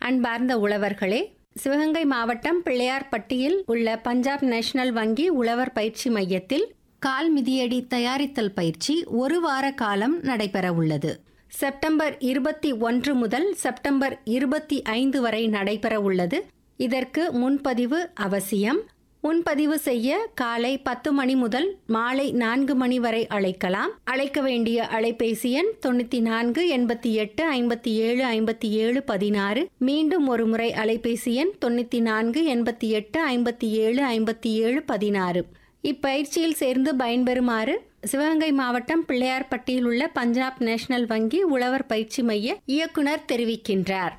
அன்பார்ந்த உழவர்களே சிவகங்கை மாவட்டம் பிள்ளையார்பட்டியில் உள்ள பஞ்சாப் நேஷனல் வங்கி உழவர் பயிற்சி மையத்தில் கால் மிதியடி தயாரித்தல் பயிற்சி ஒரு வார காலம் நடைபெற உள்ளது செப்டம்பர் இருபத்தி ஒன்று முதல் செப்டம்பர் இருபத்தி ஐந்து வரை நடைபெற உள்ளது இதற்கு முன்பதிவு அவசியம் முன்பதிவு செய்ய காலை பத்து மணி முதல் மாலை நான்கு மணி வரை அழைக்கலாம் அழைக்க வேண்டிய அலைபேசி எண் தொண்ணூத்தி நான்கு எண்பத்தி எட்டு ஐம்பத்தி ஏழு ஐம்பத்தி ஏழு பதினாறு மீண்டும் ஒரு முறை அலைபேசி எண் தொண்ணூத்தி நான்கு எண்பத்தி எட்டு ஐம்பத்தி ஏழு ஐம்பத்தி ஏழு பதினாறு இப்பயிற்சியில் சேர்ந்து பயன்பெறுமாறு சிவகங்கை மாவட்டம் பிள்ளையார்பட்டியில் உள்ள பஞ்சாப் நேஷனல் வங்கி உழவர் பயிற்சி மைய இயக்குனர் தெரிவிக்கின்றார்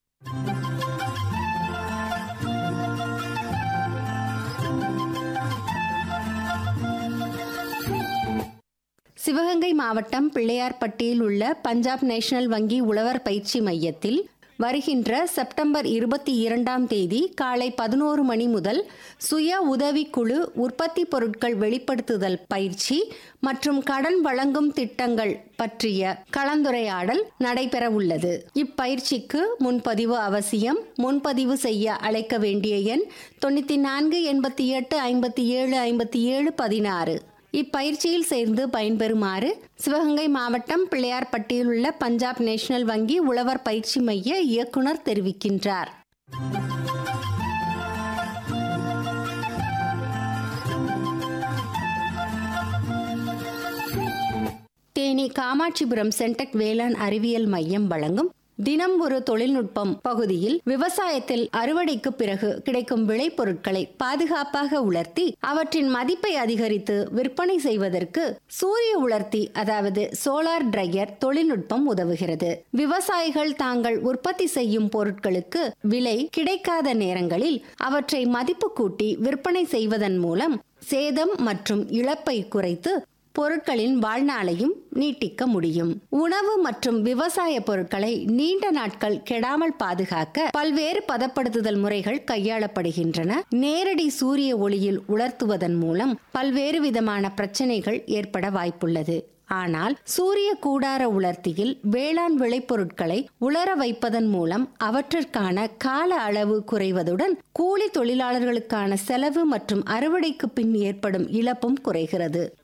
சிவகங்கை மாவட்டம் பிள்ளையார்பட்டியில் உள்ள பஞ்சாப் நேஷனல் வங்கி உழவர் பயிற்சி மையத்தில் வருகின்ற செப்டம்பர் இருபத்தி இரண்டாம் தேதி காலை பதினோரு மணி முதல் சுய உதவிக்குழு உற்பத்தி பொருட்கள் வெளிப்படுத்துதல் பயிற்சி மற்றும் கடன் வழங்கும் திட்டங்கள் பற்றிய கலந்துரையாடல் நடைபெற உள்ளது இப்பயிற்சிக்கு முன்பதிவு அவசியம் முன்பதிவு செய்ய அழைக்க வேண்டிய எண் தொண்ணூற்றி நான்கு எண்பத்தி எட்டு ஐம்பத்தி ஏழு ஐம்பத்தி ஏழு பதினாறு இப்பயிற்சியில் சேர்ந்து பயன்பெறுமாறு சிவகங்கை மாவட்டம் பிள்ளையார்பட்டியில் உள்ள பஞ்சாப் நேஷனல் வங்கி உழவர் பயிற்சி மைய இயக்குனர் தெரிவிக்கின்றார் தேனி காமாட்சிபுரம் சென்டெக் வேளாண் அறிவியல் மையம் வழங்கும் தினம் ஒரு தொழில்நுட்பம் பகுதியில் விவசாயத்தில் அறுவடைக்கு பிறகு கிடைக்கும் விளைபொருட்களை பாதுகாப்பாக உலர்த்தி அவற்றின் மதிப்பை அதிகரித்து விற்பனை செய்வதற்கு சூரிய உலர்த்தி அதாவது சோலார் டிரையர் தொழில்நுட்பம் உதவுகிறது விவசாயிகள் தாங்கள் உற்பத்தி செய்யும் பொருட்களுக்கு விலை கிடைக்காத நேரங்களில் அவற்றை மதிப்பு கூட்டி விற்பனை செய்வதன் மூலம் சேதம் மற்றும் இழப்பை குறைத்து பொருட்களின் வாழ்நாளையும் நீட்டிக்க முடியும் உணவு மற்றும் விவசாய பொருட்களை நீண்ட நாட்கள் கெடாமல் பாதுகாக்க பல்வேறு பதப்படுத்துதல் முறைகள் கையாளப்படுகின்றன நேரடி சூரிய ஒளியில் உலர்த்துவதன் மூலம் பல்வேறு விதமான பிரச்சனைகள் ஏற்பட வாய்ப்புள்ளது ஆனால் சூரிய கூடார உலர்த்தியில் வேளாண் விளைபொருட்களை உலர வைப்பதன் மூலம் அவற்றிற்கான கால அளவு குறைவதுடன் கூலி தொழிலாளர்களுக்கான செலவு மற்றும் அறுவடைக்கு பின் ஏற்படும் இழப்பும் குறைகிறது